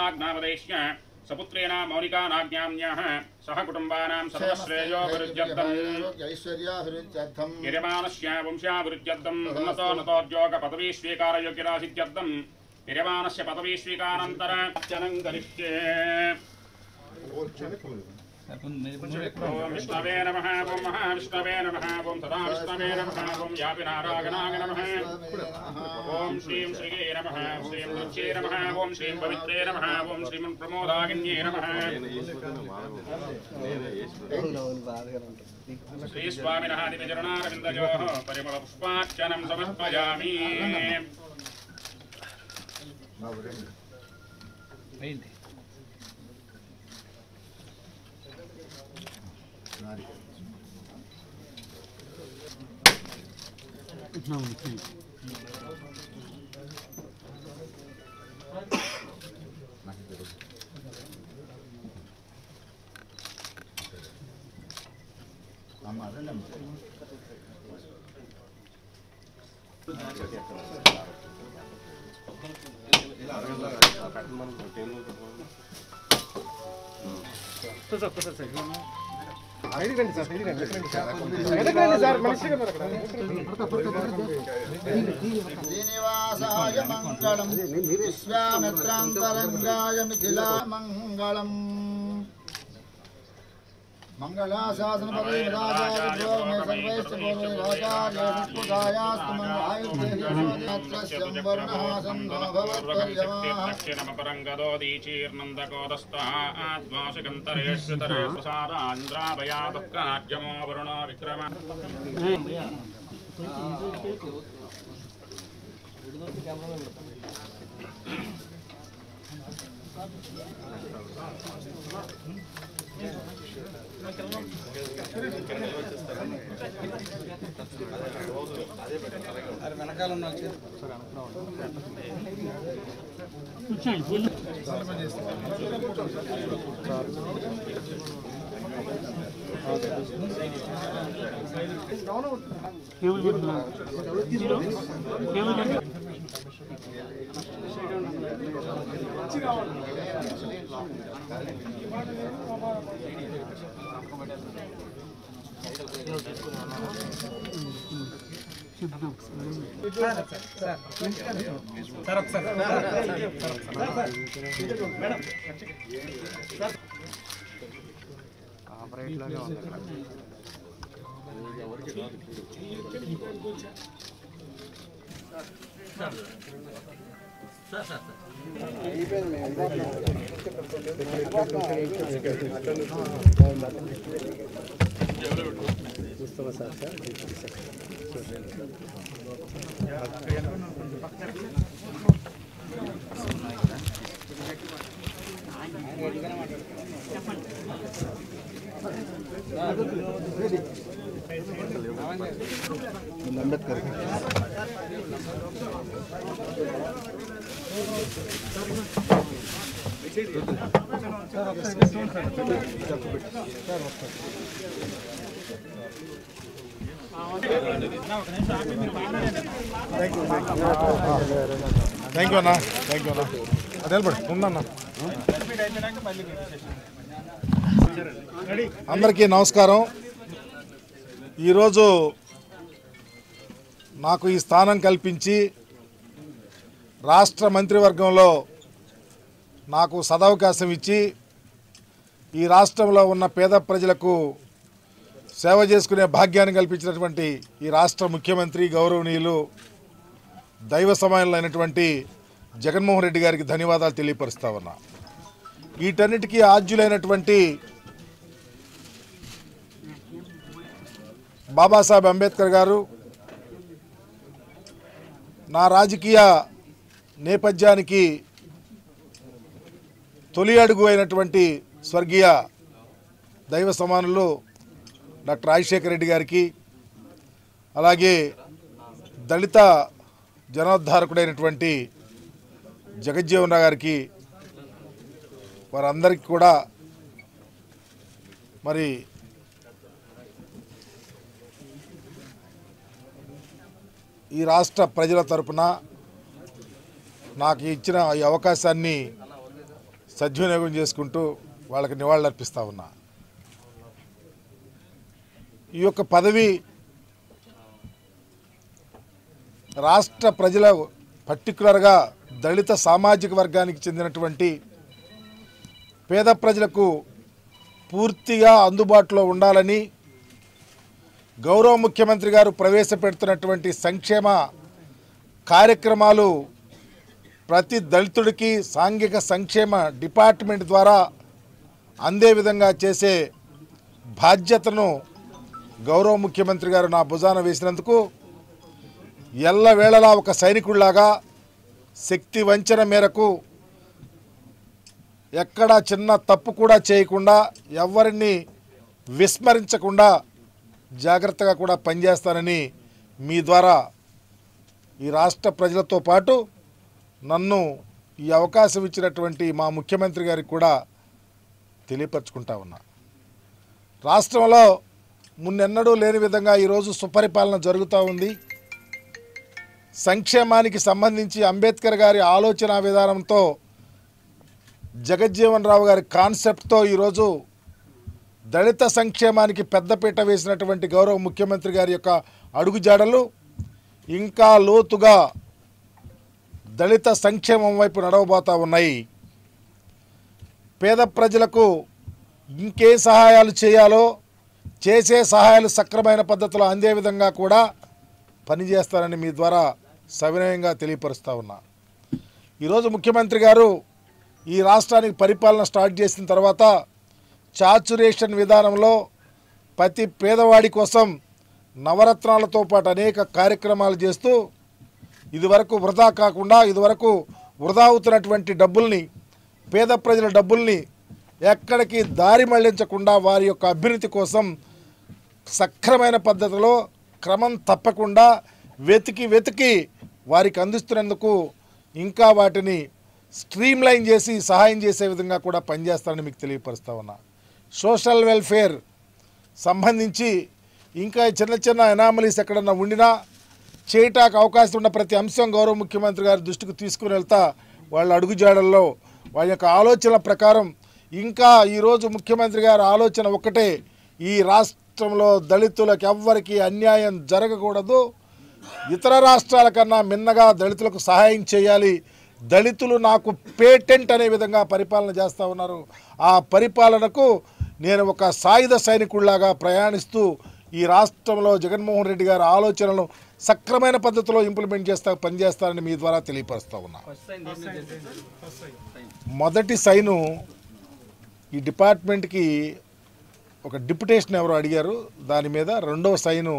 సహోదరాన్నాగ్నామదేశ్య సపుత్రేణ మౌనికానాజ్ఞామ్యః సహ కుటుంబానాం సర్వశ్రేయో విరుధ్యర్థం ఐశ్వర్యాభివృద్ధ్యర్థం యజమానస్య వంశాభివృద్ధ్యర్థం ఉన్నతో నతోద్యోగ పదవీ స్వీకారయోగ్యరాసిద్ధ్యర్థం యజమానస్య పదవీ స్వీకారానంతరం కరిష్యే ఓం విష్ణవే నమః ఓం మహావిష్ణవే నమః ఓం సదా విష్ణవే నమః ఓం యాపి నారాయణాయ నమః ఓం శ్రీం శ్రీయే నమః శ్రీం నృత్యే నమః ఓం శ్రీం పవిత్రే నమః ఓం శ్రీం ప్రమోదాగిన్యే నమః శ్రీ స్వామినః దివ్యచరణారవిందయోః పరిమళ పుష్పార్చనం సమర్పయామి శ్రీనివాసాయ మంగళం విశ్వామిత్రాంతరంగాయ మిథిలా మంగళం మంగళాశాసన పదే రాజాయ సర్వైశ్చ పూర్వై రాజాయ సంస్కృతాయాస్తు మంగళాయుధేయత్రస్యం సంభవత్పర్యమా దక్షిణమపరంగదోదీచీర్నందకోదస్తాద్వాసికంతరేష్యతరే ప్రసాదాంధ్రాభయాదుఃఖనాట్యమో వరుణో విక్రమ థ్యాంక్ యూ అన్న థ్యాంక్ యూ అన్న అది నిలబడి ఉందన్న అందరికీ నమస్కారం ఈరోజు నాకు ఈ స్థానం కల్పించి రాష్ట్ర మంత్రివర్గంలో నాకు సదవకాశం ఇచ్చి ఈ రాష్ట్రంలో ఉన్న పేద ప్రజలకు సేవ చేసుకునే భాగ్యాన్ని కల్పించినటువంటి ఈ రాష్ట్ర ముఖ్యమంత్రి గౌరవనీయులు దైవ సమానులైనటువంటి జగన్మోహన్ రెడ్డి గారికి ధన్యవాదాలు తెలియపరుస్తా ఉన్నా వీటన్నిటికీ ఆద్యులైనటువంటి బాబాసాహెబ్ అంబేద్కర్ గారు నా రాజకీయ నేపథ్యానికి తొలి అడుగు అయినటువంటి స్వర్గీయ దైవ సమానులు డాక్టర్ రాజశేఖర రెడ్డి గారికి అలాగే దళిత జనోద్ధారకుడైనటువంటి జగజ్జీవన్ రావు గారికి వారందరికీ కూడా మరి ఈ రాష్ట్ర ప్రజల తరపున నాకు ఇచ్చిన ఈ అవకాశాన్ని సద్వినియోగం చేసుకుంటూ వాళ్ళకి నివాళులర్పిస్తా ఉన్నా ఈ యొక్క పదవి రాష్ట్ర ప్రజల పర్టికులర్గా దళిత సామాజిక వర్గానికి చెందినటువంటి పేద ప్రజలకు పూర్తిగా అందుబాటులో ఉండాలని గౌరవ ముఖ్యమంత్రి గారు ప్రవేశపెడుతున్నటువంటి సంక్షేమ కార్యక్రమాలు ప్రతి దళితుడికి సాంఘిక సంక్షేమ డిపార్ట్మెంట్ ద్వారా అందే విధంగా చేసే బాధ్యతను గౌరవ ముఖ్యమంత్రి గారు నా భుజాన వేసినందుకు ఎల్లవేళలా ఒక సైనికుడిలాగా శక్తి వంచన మేరకు ఎక్కడా చిన్న తప్పు కూడా చేయకుండా ఎవరిని విస్మరించకుండా జాగ్రత్తగా కూడా పనిచేస్తానని మీ ద్వారా ఈ రాష్ట్ర ప్రజలతో పాటు నన్ను ఈ అవకాశం ఇచ్చినటువంటి మా ముఖ్యమంత్రి గారికి కూడా తెలియపరచుకుంటా ఉన్నా రాష్ట్రంలో మున్నెన్నడూ లేని విధంగా ఈరోజు సుపరిపాలన జరుగుతూ ఉంది సంక్షేమానికి సంబంధించి అంబేద్కర్ గారి ఆలోచన విధానంతో జగజ్జీవన్ రావు గారి కాన్సెప్ట్తో ఈరోజు దళిత సంక్షేమానికి పెద్దపీట వేసినటువంటి గౌరవ ముఖ్యమంత్రి గారి యొక్క అడుగుజాడలు ఇంకా లోతుగా దళిత సంక్షేమం వైపు నడవబోతా ఉన్నాయి పేద ప్రజలకు ఇంకే సహాయాలు చేయాలో చేసే సహాయాలు సక్రమైన పద్ధతిలో అందే విధంగా కూడా పనిచేస్తారని మీ ద్వారా సవినయంగా తెలియపరుస్తా ఉన్నా ఈరోజు ముఖ్యమంత్రి గారు ఈ రాష్ట్రానికి పరిపాలన స్టార్ట్ చేసిన తర్వాత చాచురేషన్ విధానంలో ప్రతి పేదవాడి కోసం నవరత్నాలతో పాటు అనేక కార్యక్రమాలు చేస్తూ ఇదివరకు వృధా కాకుండా ఇదివరకు వృధా అవుతున్నటువంటి డబ్బుల్ని పేద ప్రజల డబ్బుల్ని ఎక్కడికి దారి మళ్లించకుండా వారి యొక్క అభ్యున్నతి కోసం సక్రమైన పద్ధతిలో క్రమం తప్పకుండా వెతికి వెతికి వారికి అందిస్తున్నందుకు ఇంకా వాటిని స్ట్రీమ్ లైన్ చేసి సహాయం చేసే విధంగా కూడా పనిచేస్తారని మీకు తెలియపరుస్తా ఉన్నా సోషల్ వెల్ఫేర్ సంబంధించి ఇంకా చిన్న చిన్న ఎనామలీస్ ఎక్కడన్నా ఉండినా చేయటానికి అవకాశం ఉన్న ప్రతి అంశం గౌరవ ముఖ్యమంత్రి గారి దృష్టికి తీసుకుని వెళ్తా వాళ్ళ అడుగుజాడల్లో వాళ్ళ యొక్క ఆలోచనల ప్రకారం ఇంకా ఈరోజు ముఖ్యమంత్రి గారి ఆలోచన ఒక్కటే ఈ రాష్ట్రంలో దళితులకు ఎవ్వరికీ అన్యాయం జరగకూడదు ఇతర రాష్ట్రాల కన్నా మిన్నగా దళితులకు సహాయం చేయాలి దళితులు నాకు పేటెంట్ అనే విధంగా పరిపాలన చేస్తూ ఉన్నారు ఆ పరిపాలనకు నేను ఒక సాయుధ సైనికుడిలాగా ప్రయాణిస్తూ ఈ రాష్ట్రంలో జగన్మోహన్ రెడ్డి గారి ఆలోచనలను సక్రమైన పద్ధతిలో ఇంప్లిమెంట్ చేస్తా పనిచేస్తానని మీ ద్వారా తెలియపరుస్తా ఉన్నా మొదటి సైను ఈ డిపార్ట్మెంట్కి ఒక డిప్యుటేషన్ ఎవరో అడిగారు దాని మీద రెండవ సైను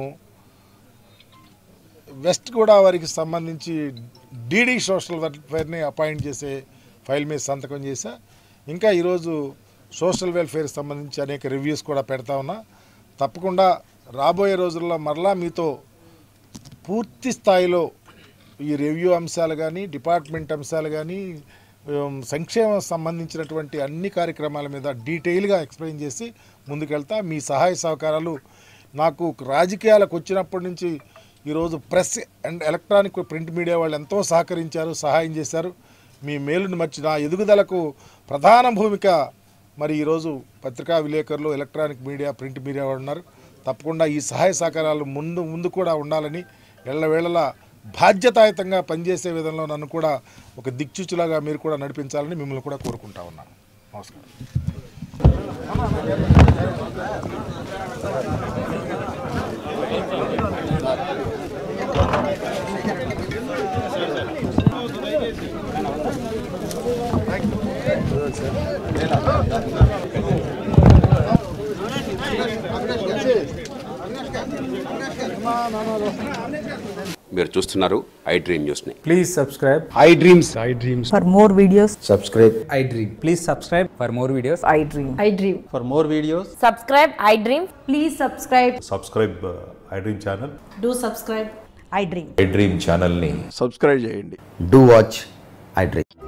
వెస్ట్ గోదావరికి సంబంధించి డీడీ సోషల్ వెల్ఫేర్ని అపాయింట్ చేసే ఫైల్ మీద సంతకం చేశా ఇంకా ఈరోజు సోషల్ వెల్ఫేర్ సంబంధించి అనేక రివ్యూస్ కూడా పెడతా ఉన్నా తప్పకుండా రాబోయే రోజుల్లో మరలా మీతో పూర్తి స్థాయిలో ఈ రివ్యూ అంశాలు కానీ డిపార్ట్మెంట్ అంశాలు కానీ ఉమ్, సంక్షేమం సంబంధించినటువంటి అన్ని కార్యక్రమాల మీద డీటెయిల్గా ఎక్స్ప్లెయిన్ చేసి ముందుకెళ్తా మీ సహాయ సహకారాలు నాకు రాజకీయాలకు వచ్చినప్పటి నుంచి ఈరోజు press and electronic print media వాళ్ళు ఎంతో సహకరించారు సహాయం చేశారు మీ మేలుని మర్చి నా ఎదుగుదలకు ప్రధాన భూమిక మరి ఈరోజు పత్రికా విలేకరులు ఎలక్ట్రానిక్ మీడియా ప్రింట్ మీడియా వాళ్ళు ఉన్నారు తప్పకుండా ఈ సహాయ సహకారాలు ముందు ముందు కూడా ఉండాలని ఎళ్ళవేళలా బాధ్యతాయుతంగా పనిచేసే విధంలో నన్ను కూడా ఒక దిక్చుచులాగా మీరు కూడా నడిపించాలని మిమ్మల్ని కూడా కోరుకుంటా ఉన్నాను నమస్కారం మీరు చూస్తున్నారు ఐ డ్రీమ్ న్యూస్ని Please subscribe. I dreams For more videos, subscribe I dream. Please subscribe for more videos. I dream. I dream. For more videos subscribe i dream Please subscribe. Subscribe I dream channel Do subscribe. I dream. I dream ఛానల్ని subscribe చేయండి do watch I dream